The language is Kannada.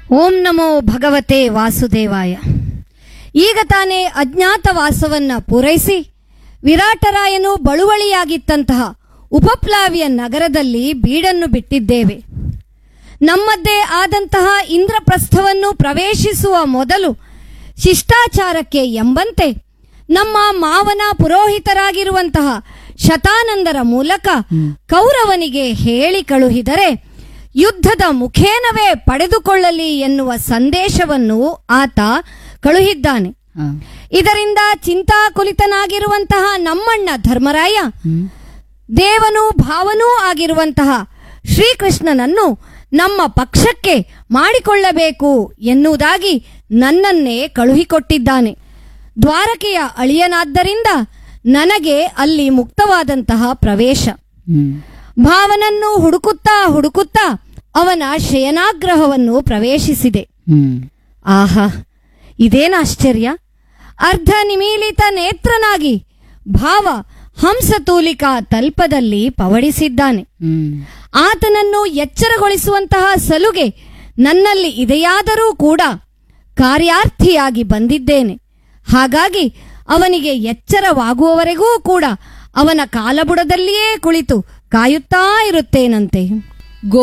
ಓಂ ನಮೋ ಭಗವತೆ ವಾಸುದೇವಾಯ ಈಗ ತಾನೇ ಅಜ್ಞಾತವಾಸವನ್ನ ಪೂರೈಸಿ ವಿರಾಟರಾಯನು ಬಳುವಳಿಯಾಗಿತ್ತಂತಹ ಉಪಪ್ಲಾವಿಯ ನಗರದಲ್ಲಿ ಬೀಡನ್ನು ಬಿಟ್ಟಿದ್ದೇವೆ ನಮ್ಮದ್ದೇ ಆದಂತಹ ಇಂದ್ರಪ್ರಸ್ಥವನ್ನು ಪ್ರವೇಶಿಸುವ ಮೊದಲು ಶಿಷ್ಟಾಚಾರಕ್ಕೆ ಎಂಬಂತೆ ನಮ್ಮ ಮಾವನ ಪುರೋಹಿತರಾಗಿರುವಂತಹ ಶತಾನಂದರ ಮೂಲಕ ಕೌರವನಿಗೆ ಹೇಳಿ ಕಳುಹಿದರೆ ಯುದ್ಧದ ಮುಖೇನವೇ ಪಡೆದುಕೊಳ್ಳಲಿ ಎನ್ನುವ ಸಂದೇಶವನ್ನು ಆತ ಕಳುಹಿದ್ದಾನೆ ಹ. ಇದರಿಂದ ಚಿಂತಾಕುಲಿತನಾಗಿರುವಂತಹ ನಮ್ಮಣ್ಣ ಧರ್ಮರಾಯ ದೇವನೂ ಭಾವನೂ ಆಗಿರುವಂತಹ ಶ್ರೀಕೃಷ್ಣನನ್ನು ನಮ್ಮ ಪಕ್ಷಕ್ಕೆ ಮಾಡಿಕೊಳ್ಳಬೇಕು ಎನ್ನುವುದಾಗಿ ನನ್ನನ್ನೇ ಕಳುಹಿಕೊಟ್ಟಿದ್ದಾನೆ ದ್ವಾರಕೆಯ ಅಳಿಯನಾದ್ದರಿಂದ ನನಗೆ ಅಲ್ಲಿ ಮುಕ್ತವಾದಂತಹ ಪ್ರವೇಶ ಹ್ಮ್. ಭಾವನನ್ನು ಹುಡುಕುತ್ತಾ ಹುಡುಕುತ್ತಾ ಅವನ ಶಯನಾಗ್ರಹವನ್ನು ಪ್ರವೇಶಿಸಿದೆ ಹ್ಮ್. ಆಹಾ ಇದೇನ ಆಶ್ಚರ್ಯ ಅರ್ಧ ನಿಮೀಲಿತ ನೇತ್ರನಾಗಿ ಭಾವ ಹಂಸತೂಲಿಕಾ ತಲ್ಪದಲ್ಲಿ ಪವಡಿಸಿದ್ದಾನೆ ಹ್ಮ್. ಆತನನ್ನು ಎಚ್ಚರಗೊಳಿಸುವಂತಹ ಸಲುಗೆ ನನ್ನಲ್ಲಿ ಇದೆಯಾದರೂ ಕೂಡ ಕಾರ್ಯಾರ್ಥಿಯಾಗಿ ಬಂದಿದ್ದೇನೆ ಹಾಗಾಗಿ ಅವನಿಗೆ ಎಚ್ಚರವಾಗುವವರೆಗೂ ಕೂಡ ಅವನ ಕಾಲಬುಡದಲ್ಲಿಯೇ ಕುಳಿತು ಕಾಯುತ್ತಾ ಇರುತ್ತೇನಂತೆ